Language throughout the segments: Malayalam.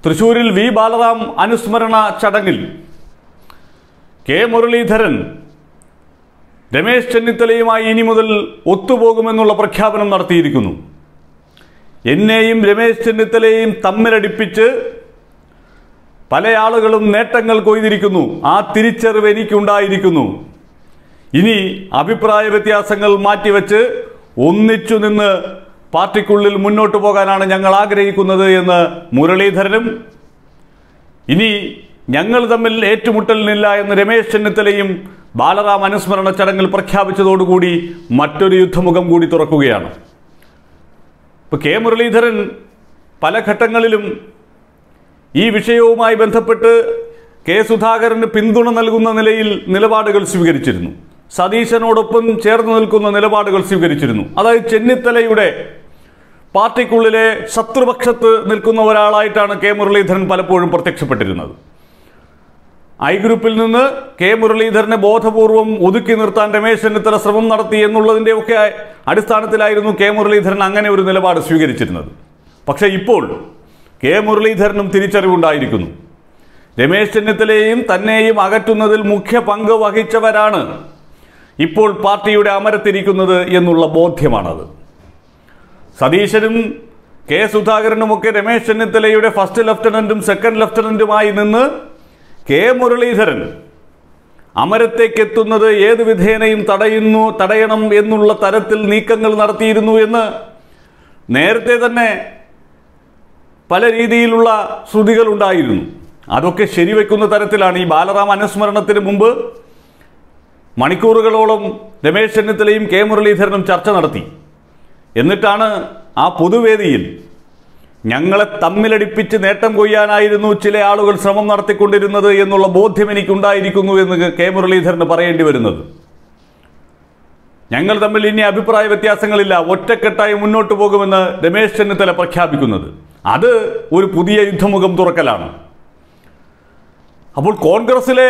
തൃശൂരിൽ വി ബാലറാം അനുസ്മരണ ചടങ്ങിൽ കെ മുരളീധരൻ രമേശ് ചെന്നിത്തലയുമായി ഇനി മുതൽ ഒത്തുപോകുമെന്നുള്ള പ്രഖ്യാപനം നടത്തിയിരിക്കുന്നു എന്നെയും രമേശ് ചെന്നിത്തലയെയും തമ്മിലടിപ്പിച്ച് പല ആളുകളും നേട്ടങ്ങൾ കൊയ്തിരിക്കുന്നു ആ തിരിച്ചറിവ് എനിക്കുണ്ടായിരിക്കുന്നു ഇനി അഭിപ്രായ വ്യത്യാസങ്ങൾ മാറ്റിവെച്ച് ഒന്നിച്ചു നിന്ന് പാർട്ടിക്കുള്ളിൽ മുന്നോട്ട് പോകാനാണ് ഞങ്ങൾ ആഗ്രഹിക്കുന്നത് എന്ന് മുരളീധരനും ഇനി ഞങ്ങൾ തമ്മിൽ ഏറ്റുമുട്ടലിനില്ല എന്ന് രമേശ് ചെന്നിത്തലയും ബാലറാം അനുസ്മരണ ചടങ്ങിൽ പ്രഖ്യാപിച്ചതോടുകൂടി മറ്റൊരു യുദ്ധമുഖം കൂടി തുറക്കുകയാണ് ഇപ്പൊ കെ മുരളീധരൻ പല ഘട്ടങ്ങളിലും ഈ വിഷയവുമായി ബന്ധപ്പെട്ട് കെ സുധാകരന് പിന്തുണ നൽകുന്ന നിലയിൽ നിലപാടുകൾ സ്വീകരിച്ചിരുന്നു സതീശനോടൊപ്പം ചേർന്ന് നിൽക്കുന്ന നിലപാടുകൾ സ്വീകരിച്ചിരുന്നു അതായത് ചെന്നിത്തലയുടെ പാർട്ടിക്കുള്ളിലെ ശത്രുപക്ഷത്ത് നിൽക്കുന്ന ഒരാളായിട്ടാണ് കെ മുരളീധരൻ പലപ്പോഴും പ്രത്യക്ഷപ്പെട്ടിരുന്നത് ഐ ഗ്രൂപ്പിൽ നിന്ന് കെ മുരളീധരനെ ബോധപൂർവം ഒതുക്കി നിർത്താൻ രമേശ് ചെന്നിത്തല ശ്രമം നടത്തി എന്നുള്ളതിൻ്റെ ഒക്കെ അടിസ്ഥാനത്തിലായിരുന്നു കെ മുരളീധരൻ അങ്ങനെ ഒരു നിലപാട് സ്വീകരിച്ചിരുന്നത് പക്ഷേ ഇപ്പോൾ കെ മുരളീധരനും തിരിച്ചറിവുണ്ടായിരിക്കുന്നു രമേശ് ചെന്നിത്തലയെയും തന്നെയും അകറ്റുന്നതിൽ മുഖ്യ പങ്ക് വഹിച്ചവരാണ് ഇപ്പോൾ പാർട്ടിയുടെ അമരത്തിരിക്കുന്നത് എന്നുള്ള ബോധ്യമാണത് സതീശനും കെ സുധാകരനുമൊക്കെ രമേശ് ചെന്നിത്തലയുടെ ഫസ്റ്റ് ലഫ്റ്റനന്റും സെക്കൻഡ് ലഫ്റ്റനന്റുമായി നിന്ന് കെ മുരളീധരൻ അമരത്തേക്ക് എത്തുന്നത് ഏത് വിധേനയും തടയുന്നു തടയണം എന്നുള്ള തരത്തിൽ നീക്കങ്ങൾ നടത്തിയിരുന്നു എന്ന് നേരത്തെ തന്നെ പല രീതിയിലുള്ള ശ്രുതികൾ ഉണ്ടായിരുന്നു അതൊക്കെ ശരിവെക്കുന്ന തരത്തിലാണ് ഈ ബാലറാം അനുസ്മരണത്തിന് മുമ്പ് മണിക്കൂറുകളോളം രമേശ് ചെന്നിത്തലയും കെ മുരളീധരനും ചർച്ച നടത്തി എന്നിട്ടാണ് ആ പൊതുവേദിയിൽ ഞങ്ങളെ തമ്മിലടിപ്പിച്ച് നേട്ടം കൊയ്യാനായിരുന്നു ചില ആളുകൾ ശ്രമം നടത്തിക്കൊണ്ടിരുന്നത് എന്നുള്ള ബോധ്യം എനിക്കുണ്ടായിരിക്കുന്നു എന്ന് കെ മുരളീധരന് പറയേണ്ടി വരുന്നത് ഞങ്ങൾ തമ്മിൽ ഇനി അഭിപ്രായ വ്യത്യാസങ്ങളില്ല ഒറ്റക്കെട്ടായി മുന്നോട്ട് പോകുമെന്ന് രമേശ് ചെന്നിത്തല പ്രഖ്യാപിക്കുന്നത് അത് ഒരു പുതിയ യുദ്ധമുഖം തുറക്കലാണ് അപ്പോൾ കോൺഗ്രസിലെ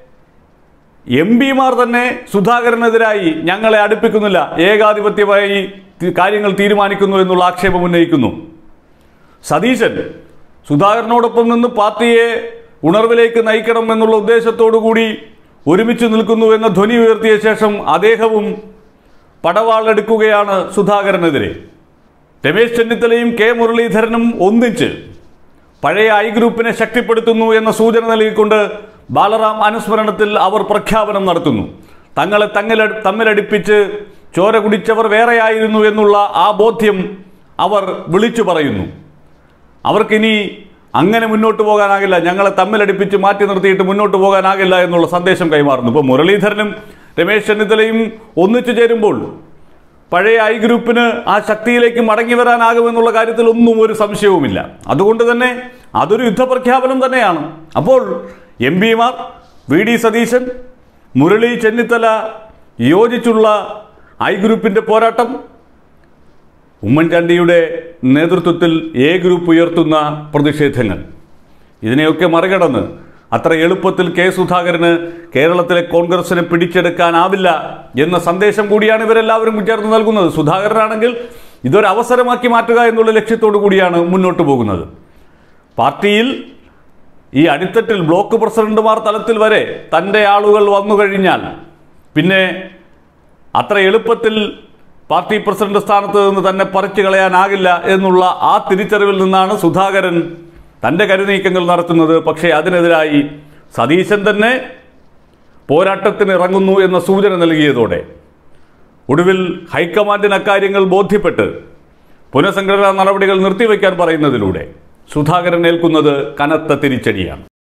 എം പിമാർ തന്നെ സുധാകരനെതിരായി ഞങ്ങളെ അടുപ്പിക്കുന്നില്ല ഏകാധിപത്യമായി തി- കാര്യങ്ങൾ തീരുമാനിക്കുന്നു എന്നുള്ള ആക്ഷേപം ഉന്നയിക്കുന്നു സതീശൻ സുധാകരനോടൊപ്പം നിന്ന് പാർട്ടിയെ ഉണർവിലേക്ക് നയിക്കണം എന്നുള്ള ഉദ്ദേശത്തോടു കൂടി ഒരുമിച്ച് നിൽക്കുന്നു എന്ന ധ്വനി ഉയർത്തിയ ശേഷം അദ്ദേഹവും പടവാളെടുക്കുകയാണ് സുധാകരനെതിരെ രമേശ് ചെന്നിത്തലയും കെ മുരളീധരനും ഒന്നിച്ച് പഴയ ഐ ഗ്രൂപ്പിനെ ശക്തിപ്പെടുത്തുന്നു എന്ന സൂചന നൽകിക്കൊണ്ട് ബാലറാം അനുസ്മരണത്തിൽ അവർ പ്രഖ്യാപനം നടത്തുന്നു തങ്ങളെ തങ്ങല തമ്മിലടിപ്പിച്ച് ചോര കുടിച്ചവർ വേറെയായിരുന്നു എന്നുള്ള ആ ബോധ്യം അവർ വിളിച്ചു പറയുന്നു അവർക്കിനി അങ്ങനെ മുന്നോട്ട് പോകാനാകില്ല ഞങ്ങളെ തമ്മിലടിപ്പിച്ച് മാറ്റി നിർത്തിയിട്ട് മുന്നോട്ട് പോകാനാകില്ല എന്നുള്ള സന്ദേശം കൈമാറുന്നു ഇപ്പോൾ മുരളീധരനും രമേശ് ചെന്നിത്തലയും ഒന്നിച്ചു ചേരുമ്പോൾ പഴയ ഐ ഗ്രൂപ്പിന് ആ ശക്തിയിലേക്ക് മടങ്ങി വരാനാകുമെന്നുള്ള കാര്യത്തിൽ ഒന്നും ഒരു സംശയവുമില്ല അതുകൊണ്ട് തന്നെ അതൊരു യുദ്ധപ്രഖ്യാപനം തന്നെയാണ് അപ്പോൾ എം പിമാർ വി ഡി സതീശൻ മുരളി ചെന്നിത്തല യോജിച്ചുള്ള ഐ ഗ്രൂപ്പിന്റെ പോരാട്ടം ഉമ്മൻചാണ്ടിയുടെ നേതൃത്വത്തിൽ എ ഗ്രൂപ്പ് ഉയർത്തുന്ന പ്രതിഷേധങ്ങൾ ഇതിനെയൊക്കെ മറികടന്ന് അത്ര എളുപ്പത്തിൽ കെ സുധാകരന് കേരളത്തിലെ കോൺഗ്രസിനെ പിടിച്ചെടുക്കാനാവില്ല എന്ന സന്ദേശം കൂടിയാണ് ഇവരെല്ലാവരും ചേർന്ന് നൽകുന്നത് സുധാകരനാണെങ്കിൽ ഇതൊരു അവസരമാക്കി മാറ്റുക എന്നുള്ള ലക്ഷ്യത്തോടു കൂടിയാണ് മുന്നോട്ട് പോകുന്നത് പാർട്ടിയിൽ ഈ അടിത്തട്ടിൽ ബ്ലോക്ക് പ്രസിഡന്റുമാർ തലത്തിൽ വരെ തൻ്റെ ആളുകൾ വന്നു കഴിഞ്ഞാൽ പിന്നെ അത്ര എളുപ്പത്തിൽ പാർട്ടി പ്രസിഡന്റ് സ്ഥാനത്ത് നിന്ന് തന്നെ പറിച്ചു കളയാനാകില്ല എന്നുള്ള ആ തിരിച്ചറിവിൽ നിന്നാണ് സുധാകരൻ തൻ്റെ കരുനീക്കങ്ങൾ നടത്തുന്നത് പക്ഷേ അതിനെതിരായി സതീശൻ തന്നെ പോരാട്ടത്തിന് ഇറങ്ങുന്നു എന്ന സൂചന നൽകിയതോടെ ഒടുവിൽ ഹൈക്കമാൻഡിന് അക്കാര്യങ്ങൾ ബോധ്യപ്പെട്ട് പുനഃസംഘടനാ നടപടികൾ നിർത്തിവെക്കാൻ പറയുന്നതിലൂടെ സുധാകരൻ ഏൽക്കുന്നത് കനത്ത തിരിച്ചടിയാണ്